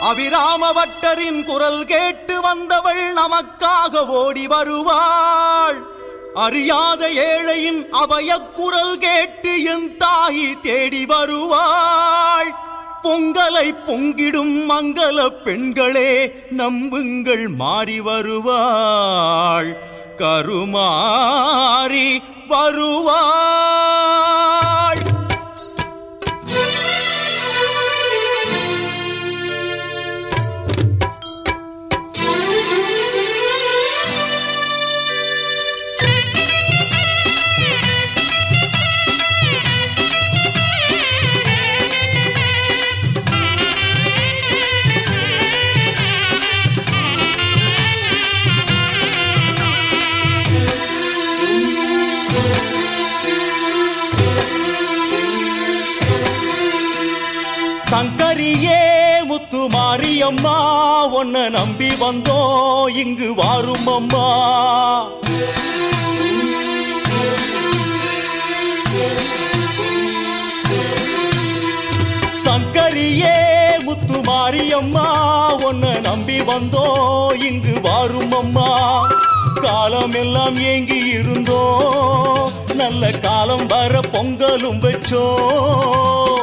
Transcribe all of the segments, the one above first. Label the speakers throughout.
Speaker 1: அபிராம பட்டரின் குரல் கேட்டு வந்தவள் நமக்காக ஓடி வருவாள் அறியாத ஏழையின் அபயக் குரல் கேட்டு என் தாயி தேடி வருவாள் பொங்கலை பொங்கிடும் மங்கள பெண்களே நம்புங்கள் மாறி வருவாள் கருமாறி வருவாள் சங்கரியே முத்து மாரியம்மா உன்னை நம்பி வந்தோம் இங்கு வாரும் அம்மா சங்கரியே முத்து மாரியம்மா உன்னை நம்பி வந்தோம் இங்கு வாரும் அம்மா காலம் எல்லாம் ஏங்கி இருந்தோம் நல்ல காலம் வர பொங்கலும் வச்சோம்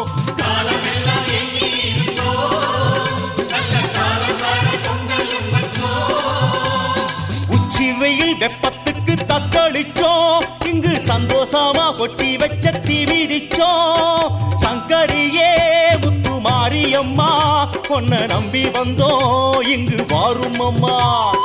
Speaker 1: உச்சி வெயில் வெப்பத்துக்கு தத்தளிச்சோம் இங்கு சந்தோஷமா கொட்டி வச்ச தீ மிதிச்சோம் சங்கரியே முத்து மாரியம்மா பொன்ன நம்பி வந்தோம் இங்கு வாரும் அம்மா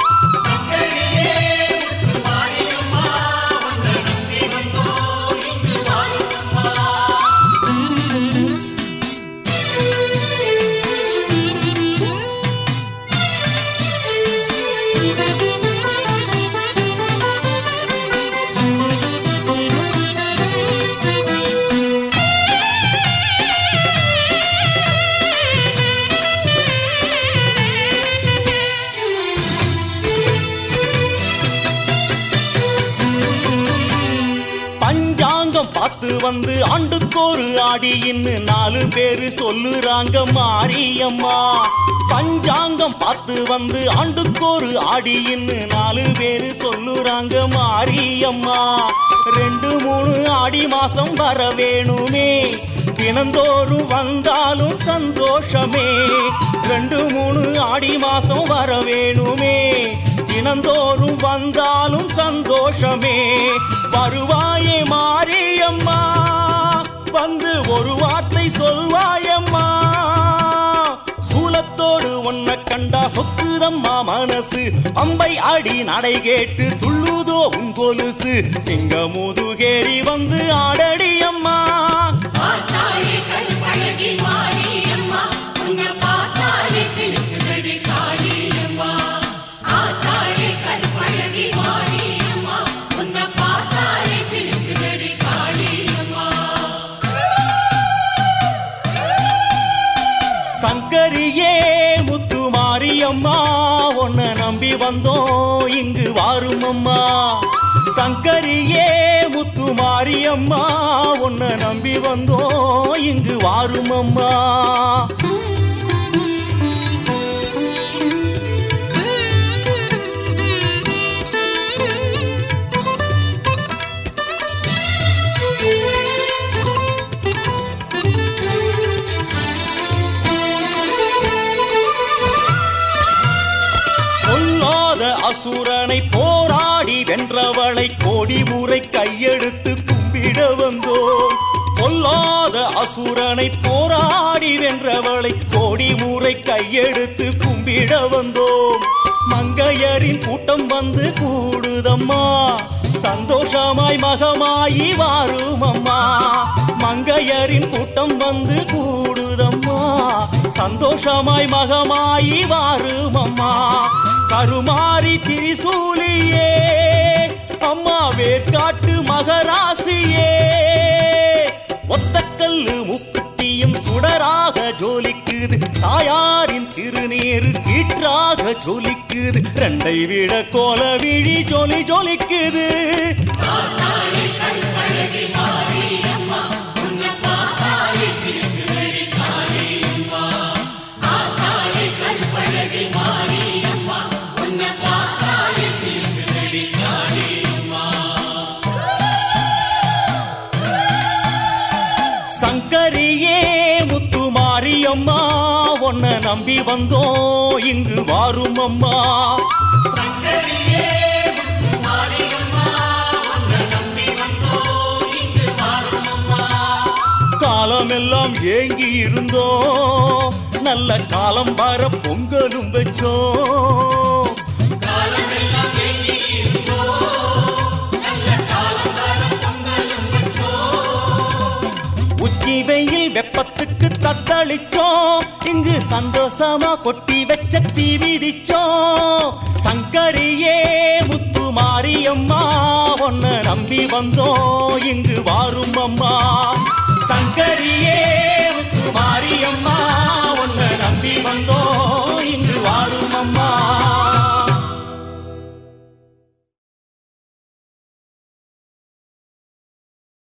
Speaker 1: பஞ்சாங்கம் பார்த்து வந்து ஆண்டுக்கோரு ஆடின்னு நாலு பேரு சொல்லுறாங்க மாரியம்மா பஞ்சாங்கம் பார்த்து வந்து ஆண்டுக்கோரு ஆடின்னு நாலு பேரு சொல்லுறாங்க மாரியம்மா ரெண்டு மூணு ஆடி மாசம் வர வேணுமே தினந்தோறும் வந்தாலும் சந்தோஷமே ரெண்டு மூணு ஆடி மாசம் வர வேணுமே தினந்தோறும் வந்தாலும் சந்தோஷமே வருவாயே மாரியம்மா வந்து ஒரு வார்த்தை சொல்வாயம்மா சூலத்தோடு உன்னை கண்டா சொக்குதம்மா மனசு அம்பை அடி நடை கேட்டு துள்ளுதோ உன் கொலுசு சிங்கமுதுகேறி வந்து ஆடடியம்மா
Speaker 2: பார்த்தாலே கருப்பழகி மாரியம்மா உன்னை பார்த்தாலே சிலுக்குதடி காளியம்மா ஆத்தாளே கருப்பழகி மாரியம்மா உன்னை பார்த்தாலே சிலுக்குதடி காளியம்மா
Speaker 1: சங்கரியே முத்து மாரியம்மா உன்னை நம்பி வந்தோம் இங்கு வாரும் அம்மா சங்கரியே முத்து மாரியம்மா உன்னை நம்பி வந்தோம் இங்கு வாரும் அம்மா பொல்லாத அசுரனை போராடி வென்றவளை கோடி முறை கையெடுத்து கும்பிட வந்தோம் பொல்லாத அசுரனை போராடி வென்றவளை கோடி முறை கையெடுத்து கும்பிட வந்தோம் மங்கையரின் கூட்டம் வந்து கூடுதம்மா சந்தோஷமாய் மகமாயி வாரும் அம்மா மங்கையரின் கூட்டம் வந்து கூடுதம்மா சந்தோஷமாய் மகமாயி வாரும் அம்மா கருமாரி திரிசூலியே அம்மா வேர்க்காட்டு மகராசியே ஒத்தக்கல்லு முக்குத்தியும் சுடராக ஜோலிக்குது தாயாரின் திருநீரு கீற்றாக ஜொலிக்குது ரெண்டை விட கோல விழி ஜொலி ஜொலிக்குது
Speaker 2: ஆத்தாளே கருப்பழகி மாரியம்மா உன்னை பார்த்தாலே சிலுக்குதடி காளியம்மா ஆத்தாளே கரு
Speaker 1: சங்கரியே முத்து மாரியம்மா உன்னை நம்பி வந்தோம் இங்கு வாரும் அம்மா
Speaker 2: சங்கரியே முத்து மாரியம்மா உன்னை நம்பி வந்தோம் இங்கு வாரும் அம்மா
Speaker 1: காலமெல்லாம் ஏங்கி இருந்தோம் நல்ல காலம் வர பொங்கலும் வச்சோம்
Speaker 2: காலமெல்லாம் ஏங்கி இருந்தோம் நல்ல காலம் வர பொங்கலும் வச்சோம்
Speaker 1: உச்சி வெயில் வெப்பத்துக்கு தத்தளிச்சோம் இங்கு சந்தோஷமா கொட்டி வச்ச தீ விதிச்சோம் சங்கரியே முத்து மாரியம்மா உன்னை நம்பி வந்தோம் இங்கு வாரும் அம்மா